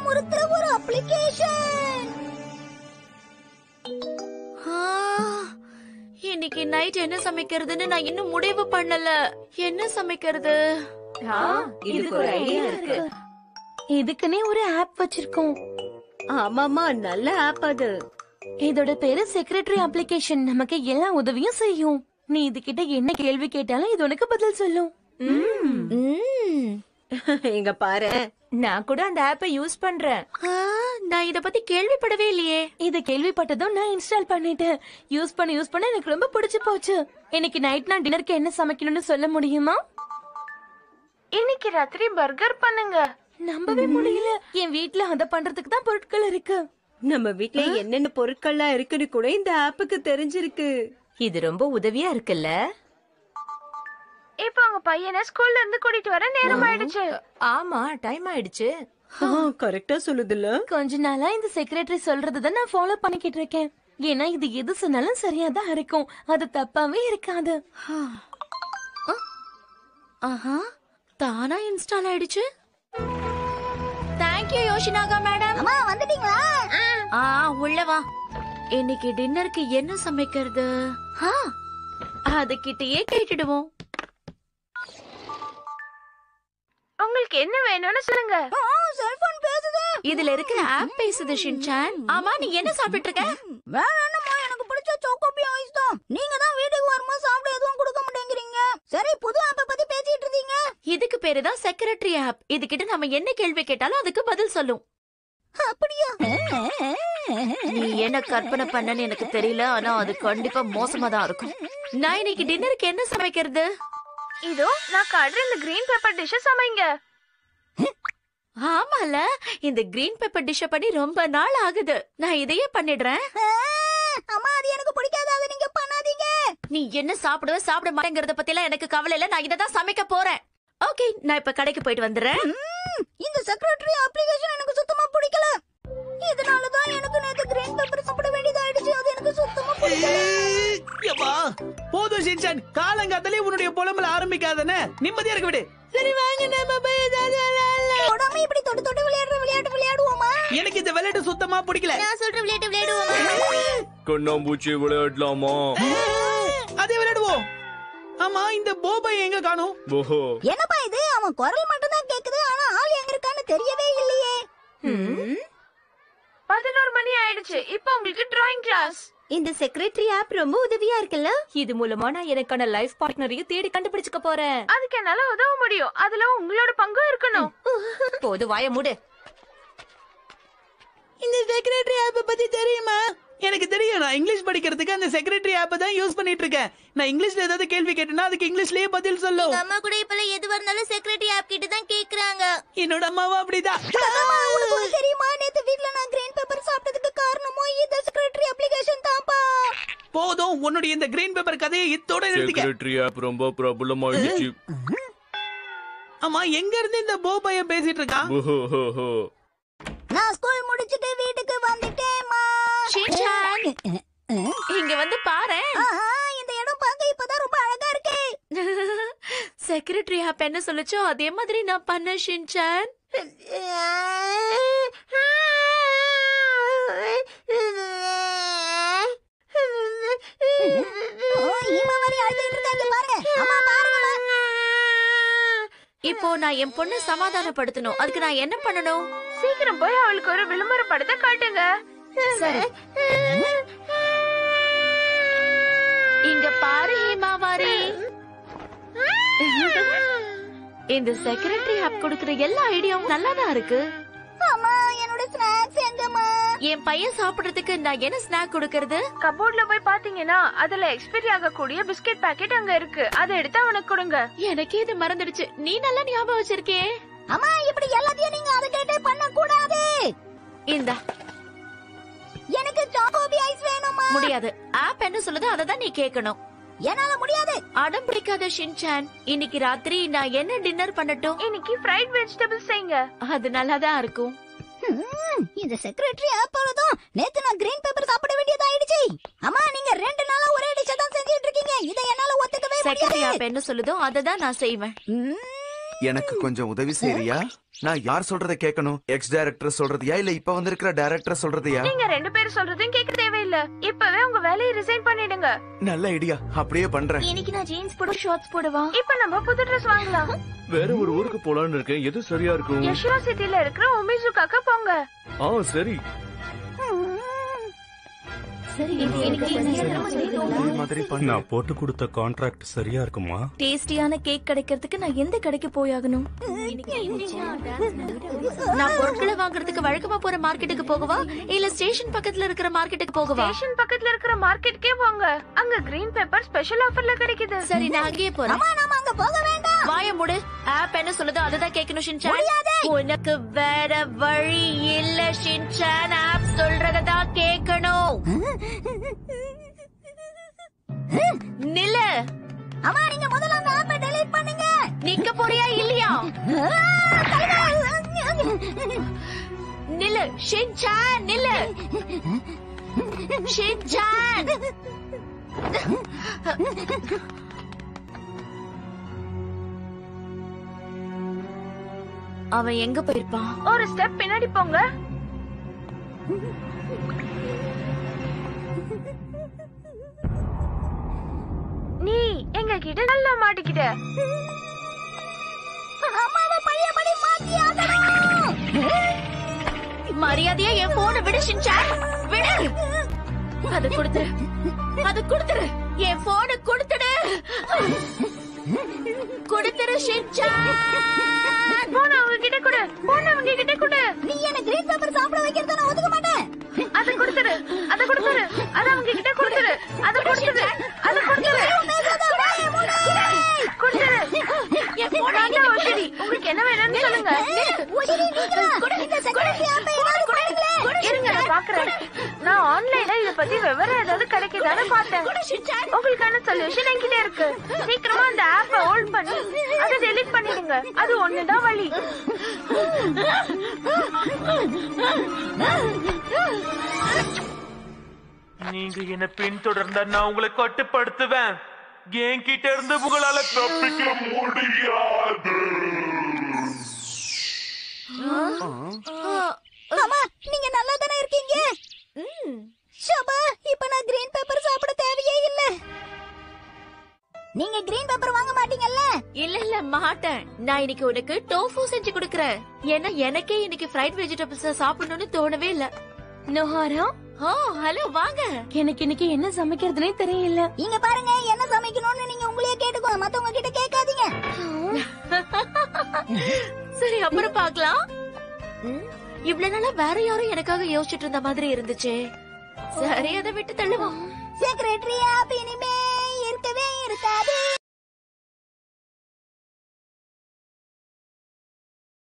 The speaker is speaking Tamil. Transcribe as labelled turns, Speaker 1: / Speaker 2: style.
Speaker 1: பயமுறுத்துற ஒரு அப்ளிகேஷன்
Speaker 2: இன்னைக்கு நைட் என்ன சமைக்கிறதுன்னு நான் இன்னும் முடிவு பண்ணல என்ன சமைக்கிறது
Speaker 3: இதுக்கு ஒரு ஐடியா இருக்கு
Speaker 4: இதுக்குன்னே ஒரு ஆப் வச்சிருக்கோம்
Speaker 3: ஆமாமா நல்ல ஆப் அது
Speaker 4: இதோட பேரு செக்ரட்டரி அப்ளிகேஷன் நமக்கு எல்லா உதவியும் செய்யும் நீ இதுகிட்ட என்ன கேள்வி கேட்டாலும் இது உனக்கு பதில் சொல்லும்
Speaker 2: ம்.
Speaker 3: இங்க பாரு
Speaker 5: நான் கூட அந்த ஆப்பை யூஸ் பண்றேன்
Speaker 2: ஆ, நான் இத பத்தி கேள்விப்படவே இல்லையே
Speaker 4: இத கேள்விப்பட்டதும் நான் இன்ஸ்டால் பண்ணிட்டேன் யூஸ் பண்ண யூஸ் பண்ண எனக்கு ரொம்ப பிடிச்சு போச்சு இன்னைக்கு நைட் நான் டின்னருக்கு என்ன சமைக்கணும்னு சொல்ல முடியுமா
Speaker 5: இன்னைக்கு ராத்திரி பர்கர் பண்ணுங்க
Speaker 4: நம்பவே முடியல என் வீட்ல அத பண்றதுக்கு தான் பொருட்கள் இருக்கு
Speaker 3: நம்ம வீட்ல என்னென்ன பொருட்கள்லாம் இருக்குன்னு கூட இந்த ஆப்புக்கு தெரிஞ்சிருக்கு
Speaker 5: இது ரொம்ப உதவியா இருக்குல்ல
Speaker 6: இப்போ உங்க பையனை ஸ்கூல்ல இருந்து கூட்டிட்டு வர நேரம் ஆயிடுச்சு
Speaker 5: ஆமா டைம் ஆயிடுச்சு
Speaker 3: கரெக்டா சொல்லுதுல்ல
Speaker 4: கொஞ்ச நாளா இந்த செக்ரட்டரி சொல்றதை நான் ஃபாலோ பண்ணிக்கிட்டு இருக்கேன் ஏன்னா இது எது சொன்னாலும் சரியா தான் இருக்கும் அது தப்பாவே இருக்காது
Speaker 2: ஆஹா தானா இன்ஸ்டால் ஆயிடுச்சு தேங்க்யூ யோஷினாகா மேடம்
Speaker 1: அம்மா வந்துட்டீங்களா
Speaker 2: ஆ உள்ள வா இன்னைக்கு டின்னருக்கு என்ன சமைக்கிறது ஆ, அதுகிட்டயே கேட்டுடுவோம்
Speaker 6: உங்களுக்கு என்ன வேணும்னு சொல்லுங்க
Speaker 1: செல்போன் பேசுது
Speaker 2: இதுல இருக்கிற ஆப் பேசுது ஷின்சான் ஆமா நீ என்ன சாப்பிட்டு இருக்க
Speaker 1: வேணாம்மா எனக்கு பிடிச்ச சோக்கோபி ஐஸ் தான் நீங்க தான் வீட்டுக்கு வரும்போது சாப்பிட எதுவும் கொடுக்க மாட்டேங்கிறீங்க சரி புது ஆப்பை பத்தி பேசிட்டு இருந்தீங்க
Speaker 2: இதுக்கு பேரு தான் செக்ரட்டரி ஆப் இதுகிட்ட நம்ம என்ன கேள்வி கேட்டாலும் அதுக்கு பதில் சொல்லும்
Speaker 1: அப்படியா
Speaker 2: நீ என்ன கற்பனை பண்ணன்னு எனக்கு தெரியல ஆனா அது கண்டிப்பா மோசமா தான் இருக்கும் நான் இன்னைக்கு டின்னருக்கு என்ன சமைக்கிறது
Speaker 6: இதோ நான் காட்டுற இந்த கிரீன் பெப்பர் டிஷ் சமைங்க
Speaker 2: ஆமால இந்த கிரீன் பெப்பர் டிஷ் பண்ணி ரொம்ப நாள் ஆகுது நான் இதையே பண்ணிடுறேன்
Speaker 1: அம்மா அது எனக்கு பிடிக்காது அதை நீங்க பண்ணாதீங்க
Speaker 2: நீ என்ன சாப்பிடுவ சாப்பிட மாட்டேங்கிறத பத்தி எல்லாம் எனக்கு கவலை இல்ல நான் இதை தான் சமைக்க போறேன் ஓகே நான் இப்ப கடைக்கு போயிட்டு வந்துடுறேன்
Speaker 1: ம், இந்த செக்ரட்டரி அப்ளிகேஷன் எனக்கு சுத்தமா பிடிக்கல இதனால தான் எனக்கு நேத்து கிரீன் பேப்பர் சாப்பிட வேண்டியதாயிடுச்சு அது எனக்கு சுத்தமா பிடிக்கல
Speaker 7: யப்பா போதும் ஷின்சான் காலங்காத்தாலே உன்னுடைய புலம்பல ஆரம்பிக்காதன நிம்மதியா இருக்க விடு
Speaker 1: சரி வாங்க நம்ம போய் ஏதாவது விளையாடலாம் உடம்பு இப்படி தொட்டு தொட்டு விளையாடுற விளையாட்டு விளையாடுவோமா
Speaker 7: எனக்கு இந்த விளையாட்டு சுத்தமா பிடிக்கல
Speaker 1: நான் சொல்ற விளையாட்டு விளையாடுவோமா
Speaker 8: கண்ணாம்பூச்சி விளையாடலாமா
Speaker 7: அதே விளையாடுவோம் ஆமா இந்த போபாய் எங்க காணும்
Speaker 8: ஓஹோ
Speaker 1: என்னப்பா இது அவன் குரல் மட்டும் தான் கேக்குது ஆனா ஆள் எங்க இருக்கான்னு தெரியவே இல்லையே
Speaker 6: பதினோரு மணி ஆயிடுச்சு இப்போ உங்களுக்கு டிராயிங் கிளாஸ்
Speaker 3: இந்த செக்ரட்டரி ஆப் ரொம்ப உதவியா இருக்குல்ல
Speaker 5: இது மூலமா நான் எனக்கான லைஃப் பார்ட்னரையும் தேடி கண்டுபிடிச்சுக்க போறேன்
Speaker 6: அதுக்கு என்னால உதவ முடியும் அதுல உங்களோட பங்கும் இருக்கணும்
Speaker 5: போது வாய மூடு
Speaker 7: இந்த செக்ரட்டரி ஆப்ப பத்தி தெரியுமா எனக்கு தெரியும் நான் இங்கிலீஷ் படிக்கிறதுக்கு அந்த செக்ரட்டரி ஆப்பை தான் யூஸ் பண்ணிட்டு இருக்கேன் நான் இங்கிலீஷ்ல ஏதாவது கேள்வி கேட்டேன்னா அதுக்கு இங்கிலீஷ்லயே பதில் சொல்லும்
Speaker 1: அம்மா கூட இப்ப எதுவா இருந்தாலும் செக்ரட்டரி ஆப் கிட்ட தான் கேக்குறாங்க
Speaker 7: என்னோட அம்மாவும் அப்படிதான்
Speaker 1: உனக்கு ஒண்ணு தெரியுமா நேத்து வீட்ல நான் கிரீன் பேப்பர் சாப்பிட்டதுக்கு காரணமும் இந்த செக்ரட்டரி அப்ளிகேஷன் தான்ப்பா
Speaker 7: போதும் உன்னுடைய இந்த கிரீன் பேப்பர் கதையை இத்தோட நிறுத்திக்க
Speaker 8: செக்ரட்டரி ஆப் ரொம்ப பிரபலம் ஆயிடுச்சு
Speaker 7: ஆமா எங்க இருந்து இந்த போபாய பேசிட்டு இருக்கான்
Speaker 8: ஓஹோஹோ.
Speaker 1: நான் ஸ்கூல் முடிச்சிட்டு வீட்டுக்கு வந்துட்டேம்மா
Speaker 2: ஷின்சான் இங்க வந்து பாரு
Speaker 1: ஆஹா, இந்த இடம் பார்க்க இப்பதான் ரொம்ப அழகா இருக்கு
Speaker 2: செக்ரட்டரி ஆப் என்ன சொல்லுச்சோ அதே மாதிரி நான் பண்ண ஷின்சான்
Speaker 1: ஓ, ஈமா மாதிரி அழுதுகிட்டு இருக்காங்க பாருங்க அம்மா பாருங்கம்மா
Speaker 2: இப்போ நான் என் பொண்ணை சமாதானப்படுத்தணும் அதுக்கு நான் என்ன பண்ணணும்
Speaker 6: சீக்கிரம் போய் அவளுக்கு ஒரு விளம்பர படத்தை காட்டுங்க
Speaker 2: சரி இங்க பாரு ஹேமாவாரி இந்த செக்ரட்டரி ஆப் கொடுக்கிற எல்லா ஐடியாவும் நல்லாதான் இருக்கு
Speaker 1: அம்மா என்னோட ஸ்நாக்ஸ் எங்கம்மா
Speaker 2: என் பையன் சாப்பிடுறதுக்கு நான் என்ன ஸ்நாக் கொடுக்கறது
Speaker 6: கபோர்ட்ல போய் பாத்தீங்கன்னா அதுல எக்ஸ்பைரி ஆகக்கூடிய பிஸ்கெட் பாக்கெட் அங்க இருக்கு அதை எடுத்து அவனுக்கு கொடுங்க
Speaker 2: எனக்கே இது மறந்துடுச்சு நீ நல்லா ஞாபகம் வச்சிருக்கே
Speaker 1: அம்மா இப்படி எல்லாத்தையும் நீங்க அதை கேட்டே பண்ண கூடாது
Speaker 2: இந்தா
Speaker 1: எனக்கு சாக்கோபி ஐஸ் வேணுமா
Speaker 2: முடியாது ஆப் என்ன சொல்லுதோ அதை தான் நீ கேட்கணும்
Speaker 1: என்னால முடியாது
Speaker 2: அடம் பிடிக்காத ஷின்சான் இன்னைக்கு ராத்திரி நான் என்ன டின்னர் பண்ணட்டும்
Speaker 6: இன்னைக்கு ஃப்ரைட் வெஜிடபிள்ஸ் செய்யுங்க
Speaker 2: அது நல்லாதான் இருக்கும்
Speaker 1: ஹம், இந்த செக்ரட்டரி ஆப்போல தான் நேத்து நான் கிரீன் பேப்பர் சாப்பிட வேண்டியதாயிடுச்சு அம்மா நீங்க ரெண்டு நாளா ஒரே டிஷ் தான் செஞ்சிட்டு இருக்கீங்க இதை என்னால ஒத்துக்கவே
Speaker 2: செக்ரட்டரி
Speaker 1: முடியாது
Speaker 2: ஆப் என்ன சொல்லுதோ அதை தான் நான் செய்வேன்
Speaker 1: ம்,
Speaker 9: எனக்கு கொஞ்சம் உதவி செய்யறியா நான் யார் சொல்றத கேட்கணும் எக்ஸ் டைரக்டர் சொல்றதையா இல்ல இப்ப வந்திருக்கிற டைரக்டர் சொல்றதையா
Speaker 6: நீங்க ரெண்டு பேரும் சொல்றதையும் கேட்க தேவையில்ல இப்பவே உங்க வேலையை ரிசைன் பண்ணிடுங்க
Speaker 9: நல்ல ஐடியா அப்படியே பண்றேன்
Speaker 4: இன்னைக்கு நான் ஜீன்ஸ் போட ஷார்ட்ஸ் போடவா
Speaker 6: இப்ப நம்ம புது ட்ரெஸ் வாங்கலாம்
Speaker 8: வேற ஒரு ஊருக்கு போலான்னு இருக்கேன் எது சரியா இருக்கும்
Speaker 6: யஷ்வா சிட்டில இருக்கிற உமிசுக்காக போங்க
Speaker 8: ஆ சரி
Speaker 9: அதே மாதிரி பண்ணு
Speaker 10: நான் போட்டு கொடுத்த கான்ட்ராக்ட் சரியா இருக்குமா
Speaker 4: டேஸ்டியான கேக் கிடைக்கிறதுக்கு நான் எந்த கடைக்கு போயாகணும்
Speaker 2: நான் பொருட்களை வாங்குறதுக்கு வழக்கமா போற மார்க்கெட்டுக்கு போகவா இல்ல ஸ்டேஷன் பக்கத்துல இருக்கிற மார்க்கெட்டுக்கு போகவா
Speaker 6: ஸ்டேஷன் பக்கத்துல இருக்கிற மார்க்கெட்டுக்கே போங்க அங்க கிரீன் பெப்பர் ஸ்பெஷல் ஆஃபர்ல கிடைக்குது
Speaker 2: சரி நான் அங்கேயே போறேன்
Speaker 1: அம்மா நாம அங்க போக வேண்டாம்
Speaker 2: வாய மூடு ஆப் என்ன சொல்லுதோ அதுதான் கேட்கணும் ஷின்சான் உனக்கு வேற வழி இல்ல ஷின்சான் ஆப் சொல்றதான் கேட்கணும் நில்லு
Speaker 1: அம்மா நீங்க முதல்ல அந்த ஆப்பை டெலீட் பண்ணுங்க
Speaker 2: நிக்க போறியா இல்லையா நில்லு ஷின்சான் நில்லு ஷின்சான் அவன் எங்க போயிருப்பான்
Speaker 6: ஒரு ஸ்டெப் பின்னாடி போங்க நீ எங்க கிட்ட நல்லா மாட்டிக்கிட்ட
Speaker 1: அம்மாவை பழையபடி மாத்தி ஆகணும்
Speaker 2: மரியாதையா என் போன விடு ஷின்சான் விடு அது கொடுத்துரு அது கொடுத்துரு என் போன கொடுத்துடு கொடுத்துரு ஷின்சான்
Speaker 6: போன அவங்க கிட்ட கொடு போன அவங்க கிட்ட கொடு
Speaker 1: நீ என்ன கிரீன் பேப்பர் சாப்பிட வைக்கிறத நான் ஒதுக்க மாட்டேன்
Speaker 6: அத கொடுத்துரு அத கொடுத்துரு அத அவங்க கிட்ட கொடுத்துரு அத கொடுத்துரு அத கொடுத்துரு கொடுத்துரு
Speaker 2: என் போன
Speaker 6: நான் தான் ஓஷிரி. உங்களுக்கு என்ன வேணும்னு சொல்லுங்க
Speaker 1: உஷிரி, நீங்களா? இந்த security app ஐ ஏதாவது பண்ணுங்களேன்.
Speaker 6: இருங்க நான் பாக்குறேன் நான் ஆன்லைன்ல இத பத்தி விவரம் ஏதாவது கிடைக்குதான்னு பார்த்தேன் உங்களுக்கான சொல்யூஷன் என்கிட்ட இருக்கு சீக்கிரமா அந்த ஆப்பை ஹோல்ட் பண்ணி அதை டெலீட் பண்ணிடுங்க அது ஒண்ணுதான் வழி
Speaker 11: நீங்க என்ன பின்தொடர்ந்தா நான் உங்களை கட்டுப்படுத்துவேன் என்கிட்ட இருந்து உங்களால தப்பிக்க முடியாது
Speaker 1: அம்மா நீங்க நல்லா தானே இருக்கீங்க ஷபா இப்ப நான் கிரீன் பேப்பர் சாப்பிட தேவையே இல்ல நீங்க கிரீன் பேப்பர் வாங்க மாட்டீங்கல்ல
Speaker 2: இல்ல இல்ல மாட்டேன் நான் இன்னைக்கு உனக்கு டோஃபு செஞ்சு கொடுக்கறேன் ஏன்னா எனக்கே இன்னைக்கு ஃப்ரைட் வெஜிடபிள்ஸ் சாப்பிடணும்னு தோணவே இல்ல
Speaker 4: நோஹாரா
Speaker 2: ஓ ஹலோ வாங்க
Speaker 4: எனக்கு இன்னைக்கு என்ன சமைக்கிறதுனே தெரியல
Speaker 1: இங்க பாருங்க என்ன சமைக்கணும்னு நீங்க உங்களையே கேட்டுக்கோங்க மத்தவங்க கிட்ட கேட்காதீங்க
Speaker 2: சரி அப்புறம் பார்க்கலாம் ம், இவ்வளவு நாளா வேற யாரும் எனக்காக யோசிச்சுட்டு இருந்த மாதிரி இருந்துச்சே சரி அதை விட்டு தள்ளுவோம்
Speaker 1: செக்ரட்டரி ஆப் இனிமே இருக்கவே இருக்காது